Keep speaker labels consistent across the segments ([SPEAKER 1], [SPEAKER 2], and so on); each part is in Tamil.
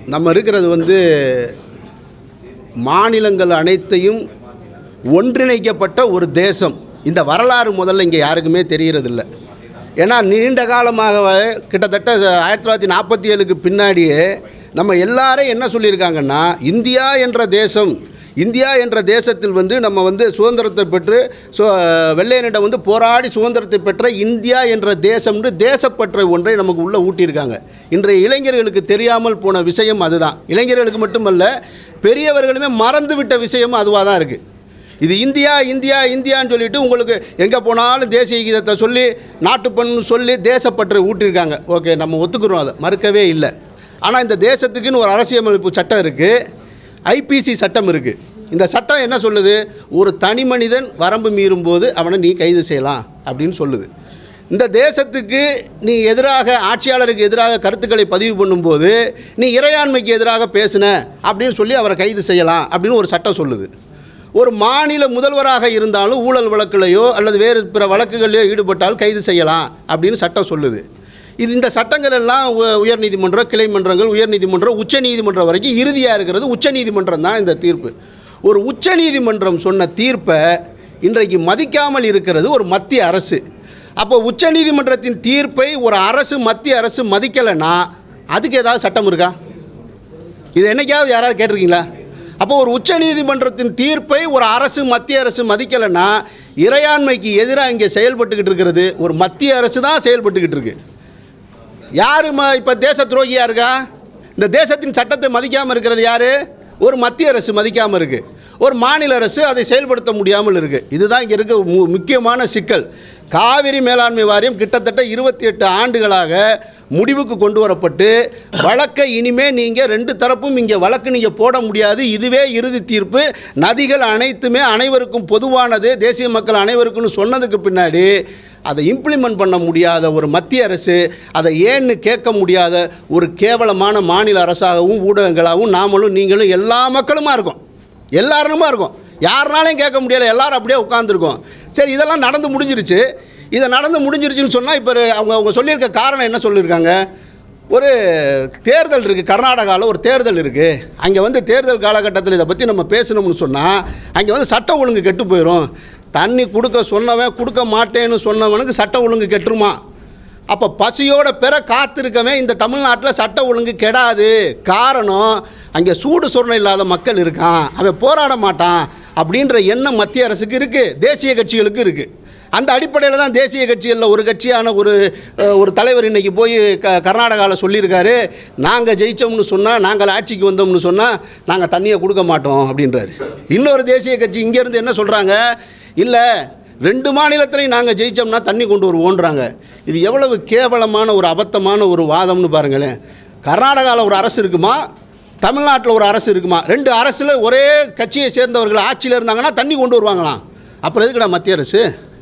[SPEAKER 1] நம்ம இருக்கிறது வந்து மாநிலங்கள் அனைத்தையும் ஒன்றிணைக்கப்பட்ட ஒரு தேசம் இந்த வரலாறு முதல்ல இங்கே யாருக்குமே தெரியறதில்ல ஏன்னா நீண்ட காலமாக கிட்டத்தட்ட ஆயிரத்தி தொள்ளாயிரத்தி நாற்பத்தி ஏழுக்கு பின்னாடியே நம்ம எல்லாரும் என்ன சொல்லியிருக்காங்கன்னா இந்தியா என்ற தேசம் இந்தியா என்ற தேசத்தில் வந்து நம்ம வந்து சுதந்திரத்தை பெற்று சு வெள்ளையனிடம் வந்து போராடி சுதந்திரத்தை பெற்ற இந்தியா என்ற தேசம்னு தேசப்பற்ற ஒன்றை நமக்கு உள்ளே ஊட்டியிருக்காங்க இன்றைய இளைஞர்களுக்கு தெரியாமல் போன விஷயம் அதுதான் இளைஞர்களுக்கு மட்டுமல்ல பெரியவர்களுமே மறந்துவிட்ட விஷயமும் அதுவாக தான் இருக்குது இது இந்தியா இந்தியா இந்தியான்னு சொல்லிட்டு உங்களுக்கு எங்கே போனாலும் தேசிய கீதத்தை சொல்லி நாட்டுப்பண்ணு சொல்லி தேசப்பற்று ஊட்டியிருக்காங்க ஓகே நம்ம ஒத்துக்கிறோம் அதை மறுக்கவே இல்லை ஆனால் இந்த தேசத்துக்குன்னு ஒரு அரசியலமைப்பு சட்டம் இருக்குது ஐபிசி சட்டம் இருக்குது இந்த சட்டம் என்ன சொல்லுது ஒரு தனி மனிதன் வரம்பு மீறும்போது அவனை நீ கைது செய்யலாம் அப்படின்னு சொல்லுது இந்த தேசத்துக்கு நீ எதிராக ஆட்சியாளருக்கு எதிராக கருத்துக்களை பதிவு பண்ணும்போது நீ இறையாண்மைக்கு எதிராக பேசுன அப்படின்னு சொல்லி அவரை கைது செய்யலாம் அப்படின்னு ஒரு சட்டம் சொல்லுது ஒரு மாநில முதல்வராக இருந்தாலும் ஊழல் வழக்குலையோ அல்லது வேறு பிற வழக்குகளிலோ ஈடுபட்டால் கைது செய்யலாம் அப்படின்னு சட்டம் சொல்லுது இது இந்த சட்டங்கள் எல்லாம் உ- உயர்நீதிமன்றம் கிளை மன்றங்கள் உயர்நீதிமன்றம் உச்சநீதிமன்றம் வரைக்கும் இறுதியாக இருக்கிறது உச்சநீதிமன்றம் தான் இந்த தீர்ப்பு ஒரு உச்சநீதிமன்றம் சொன்ன தீர்ப்பை இன்றைக்கு மதிக்காமல் இருக்கிறது ஒரு மத்திய அரசு அப்போ உச்சநீதிமன்றத்தின் தீர்ப்பை ஒரு அரசு மத்திய அரசு மதிக்கலைன்னா அதுக்கு ஏதாவது சட்டம் இருக்கா இது என்னைக்காவது யாராவது கேட்டிருக்கீங்களா அப்போ ஒரு உச்சநீதிமன்றத்தின் தீர்ப்பை ஒரு அரசு மத்திய அரசு மதிக்கலைன்னா இறையாண்மைக்கு எதிராக இங்கே செயல்பட்டுக்கிட்டு இருக்கிறது ஒரு மத்திய அரசு தான் செயல்பட்டுக்கிட்டு இருக்கு யார் ம இப்போ தேச துரோகியாக இருக்கா இந்த தேசத்தின் சட்டத்தை மதிக்காமல் இருக்கிறது யார் ஒரு மத்திய அரசு மதிக்காமல் இருக்குது ஒரு மாநில அரசு அதை செயல்படுத்த முடியாமல் இருக்குது இதுதான் இங்கே இருக்க மு முக்கியமான சிக்கல் காவிரி மேலாண்மை வாரியம் கிட்டத்தட்ட இருபத்தி எட்டு ஆண்டுகளாக முடிவுக்கு கொண்டு வரப்பட்டு வழக்கை இனிமே நீங்கள் ரெண்டு தரப்பும் இங்கே வழக்கு நீங்கள் போட முடியாது இதுவே இறுதி தீர்ப்பு நதிகள் அனைத்துமே அனைவருக்கும் பொதுவானது தேசிய மக்கள் அனைவருக்கும்னு சொன்னதுக்கு பின்னாடி அதை இம்ப்ளிமெண்ட் பண்ண முடியாத ஒரு மத்திய அரசு அதை ஏன்னு கேட்க முடியாத ஒரு கேவலமான மாநில அரசாகவும் ஊடகங்களாகவும் நாமளும் நீங்களும் எல்லா மக்களுமா இருக்கோம் எல்லாருமா இருக்கும் யாருனாலையும் கேட்க முடியல எல்லாரும் அப்படியே உட்காந்துருக்கோம் சரி இதெல்லாம் நடந்து முடிஞ்சிருச்சு இதை நடந்து முடிஞ்சிருச்சுன்னு சொன்னால் இப்போ அவங்க அவங்க சொல்லியிருக்க காரணம் என்ன சொல்லியிருக்காங்க ஒரு தேர்தல் இருக்குது கர்நாடகாவில் ஒரு தேர்தல் இருக்குது அங்கே வந்து தேர்தல் காலகட்டத்தில் இதை பற்றி நம்ம பேசணும்னு சொன்னால் அங்கே வந்து சட்டம் ஒழுங்கு கெட்டு போயிடும் தண்ணி கொடுக்க சொன்னவன் கொடுக்க மாட்டேன்னு சொன்னவனுக்கு சட்டம் ஒழுங்கு கெட்டுருமா அப்போ பசியோட பெற காத்திருக்கவே இந்த தமிழ்நாட்டில் சட்ட ஒழுங்கு கெடாது காரணம் அங்கே சூடு சொரணை இல்லாத மக்கள் இருக்கான் அவன் போராட மாட்டான் அப்படின்ற எண்ணம் மத்திய அரசுக்கு இருக்குது தேசிய கட்சிகளுக்கு இருக்குது அந்த அடிப்படையில் தான் தேசிய கட்சிகளில் ஒரு கட்சியான ஒரு அஹ், ஒரு தலைவர் இன்னைக்கு போய் க கர்நாடகாவில் சொல்லியிருக்காரு நாங்கள் ஜெயித்தோம்னு சொன்னால் நாங்கள் ஆட்சிக்கு வந்தோம்னு சொன்னால் நாங்கள் தண்ணியை கொடுக்க மாட்டோம் அப்படின்றாரு இன்னொரு தேசிய கட்சி இங்கேருந்து என்ன சொல்கிறாங்க இல்லை ரெண்டு மாநிலத்திலையும் நாங்கள் ஜெயித்தோம்னா தண்ணி கொண்டு வருவோன்றாங்க இது எவ்வளவு கேவலமான ஒரு அபத்தமான ஒரு வாதம்னு பாருங்களேன் கர்நாடகாவில் ஒரு அரசு இருக்குமா தமிழ்நாட்டில் ஒரு அரசு இருக்குமா ரெண்டு அரசில் ஒரே கட்சியை சேர்ந்தவர்கள் ஆட்சியில் இருந்தாங்கன்னா தண்ணி கொண்டு வருவாங்களாம் அப்புறம் எதுக்குடா மத்திய அரசு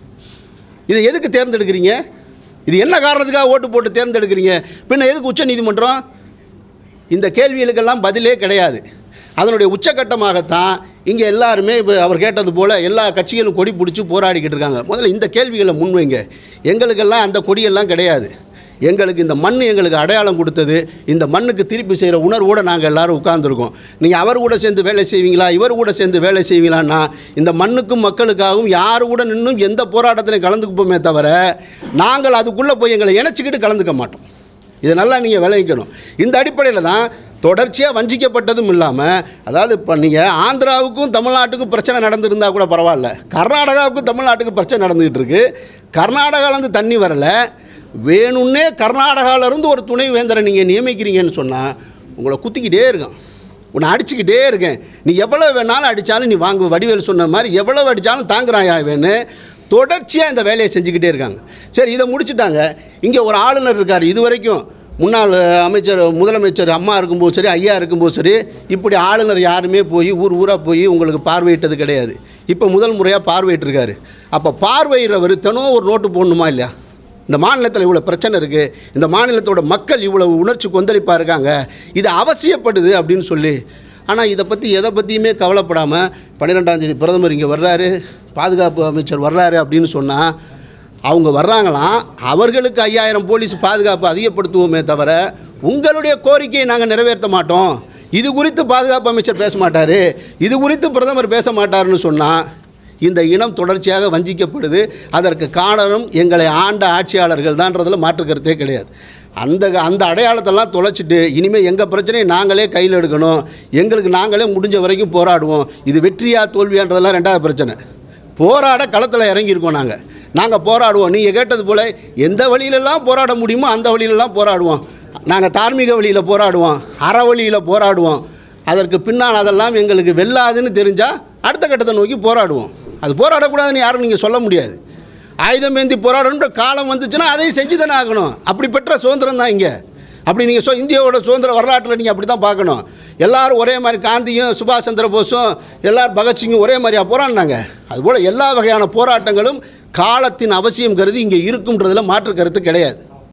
[SPEAKER 1] இதை எதுக்கு தேர்ந்தெடுக்கிறீங்க இது என்ன காரணத்துக்காக ஓட்டு போட்டு தேர்ந்தெடுக்கிறீங்க பின்ன எதுக்கு உச்ச நீதிமன்றம் இந்த கேள்விகளுக்கெல்லாம் பதிலே கிடையாது அதனுடைய உச்சக்கட்டமாகத்தான் இங்கே எல்லாருமே இப்போ அவர் கேட்டது போல் எல்லா கட்சிகளும் கொடி பிடிச்சி போராடிக்கிட்டு இருக்காங்க முதல்ல இந்த கேள்விகளை முன்வைங்க எங்களுக்கெல்லாம் அந்த கொடியெல்லாம் கிடையாது எங்களுக்கு இந்த மண் எங்களுக்கு அடையாளம் கொடுத்தது இந்த மண்ணுக்கு திருப்பி செய்கிற உணர்வோடு நாங்கள் எல்லாரும் உட்கார்ந்துருக்கோம் நீங்கள் அவர் கூட சேர்ந்து வேலை செய்வீங்களா இவர் கூட சேர்ந்து வேலை செய்வீங்களான்னா இந்த மண்ணுக்கும் மக்களுக்காகவும் யார் கூட நின்றும் எந்த போராட்டத்திலையும் கலந்துக்குப்போமே தவிர நாங்கள் அதுக்குள்ளே போய் எங்களை இணைச்சிக்கிட்டு கலந்துக்க மாட்டோம் இதை நல்லா நீங்கள் விளைவிக்கணும் இந்த அடிப்படையில் தான் தொடர்ச்சியாக வஞ்சிக்கப்பட்டதும் இல்லாமல் அதாவது இப்போ நீங்கள் ஆந்திராவுக்கும் தமிழ்நாட்டுக்கும் பிரச்சனை நடந்திருந்தா கூட பரவாயில்ல கர்நாடகாவுக்கும் தமிழ்நாட்டுக்கு பிரச்சனை நடந்துக்கிட்டு இருக்கு கர்நாடகாவிலேருந்து தண்ணி வரலை வேணும்னே கர்நாடகாவிலேருந்து ஒரு துணை வேந்தரை நீங்கள் நியமிக்கிறீங்கன்னு சொன்னால் உங்களை குத்திக்கிட்டே இருக்கான் உன்னை அடிச்சுக்கிட்டே இருக்கேன் நீ எவ்வளோ வேணாலும் அடித்தாலும் நீ வாங்கு வடிவேல் சொன்ன மாதிரி எவ்வளோ அடித்தாலும் தாங்குறாயா வேணு தொடர்ச்சியாக இந்த வேலையை செஞ்சுக்கிட்டே இருக்காங்க சரி இதை முடிச்சுட்டாங்க இங்கே ஒரு ஆளுநர் இருக்கார் இது வரைக்கும் முன்னாள் அமைச்சர் முதலமைச்சர் அம்மா இருக்கும்போது சரி ஐயா இருக்கும்போது சரி இப்படி ஆளுநர் யாருமே போய் ஊர் ஊராக போய் உங்களுக்கு பார்வையிட்டது கிடையாது இப்போ முதல் முறையாக பார்வையிட்டிருக்காரு அப்போ பார்வையிடுறவர் தினம் ஒரு நோட்டு போடணுமா இல்லையா இந்த மாநிலத்தில் இவ்வளோ பிரச்சனை இருக்குது இந்த மாநிலத்தோட மக்கள் இவ்வளவு உணர்ச்சி கொந்தளிப்பாக இருக்காங்க இது அவசியப்படுது அப்படின்னு சொல்லி ஆனால் இதை பற்றி எதை பற்றியுமே கவலைப்படாமல் பன்னிரெண்டாம் தேதி பிரதமர் இங்கே வர்றாரு பாதுகாப்பு அமைச்சர் வர்றாரு அப்படின்னு சொன்னால் அவங்க வர்றாங்களாம் அவர்களுக்கு ஐயாயிரம் போலீஸ் பாதுகாப்பு அதிகப்படுத்துவோமே தவிர உங்களுடைய கோரிக்கையை நாங்கள் நிறைவேற்ற மாட்டோம் இது குறித்து பாதுகாப்பு அமைச்சர் பேச மாட்டார் இது குறித்து பிரதமர் பேச மாட்டாருன்னு சொன்னால் இந்த இனம் தொடர்ச்சியாக வஞ்சிக்கப்படுது அதற்கு காரணம் எங்களை ஆண்ட ஆட்சியாளர்கள் தான்றதில் மாற்று கருத்தே கிடையாது அந்த அந்த அடையாளத்தெல்லாம் தொலைச்சிட்டு இனிமேல் எங்கள் பிரச்சனையை நாங்களே கையில் எடுக்கணும் எங்களுக்கு நாங்களே முடிஞ்ச வரைக்கும் போராடுவோம் இது வெற்றியா தோல்வியான்றதெல்லாம் ரெண்டாவது பிரச்சனை போராட களத்தில் இறங்கியிருக்கோம் நாங்கள் நாங்கள் போராடுவோம் நீங்கள் கேட்டது போல் எந்த வழியிலெல்லாம் போராட முடியுமோ அந்த வழியிலெல்லாம் போராடுவோம் நாங்கள் தார்மீக வழியில் போராடுவோம் அற வழியில் போராடுவோம் அதற்கு பின்னால் அதெல்லாம் எங்களுக்கு வெல்லாதுன்னு தெரிஞ்சால் அடுத்த கட்டத்தை நோக்கி போராடுவோம் அது போராடக்கூடாதுன்னு யாரும் நீங்கள் சொல்ல முடியாது ஆயுதம் ஏந்தி போராடணுன்ற காலம் வந்துச்சுன்னா அதையும் செஞ்சு தானே ஆகணும் அப்படி பெற்ற சுதந்திரம் தான் இங்கே அப்படி நீங்கள் சொ இந்தியாவோட சுதந்திர வரலாற்றில் நீங்கள் அப்படி தான் பார்க்கணும் எல்லாரும் ஒரே மாதிரி காந்தியும் சுபாஷ் சந்திர போஸும் எல்லாரும் பகத்சிங்கும் ஒரே மாதிரியா போராடினாங்க அதுபோல் எல்லா வகையான போராட்டங்களும் காலத்தின் அவசியம் கருதி இங்கே இருக்கும்ன்றதில் மாற்று கருத்து கிடையாது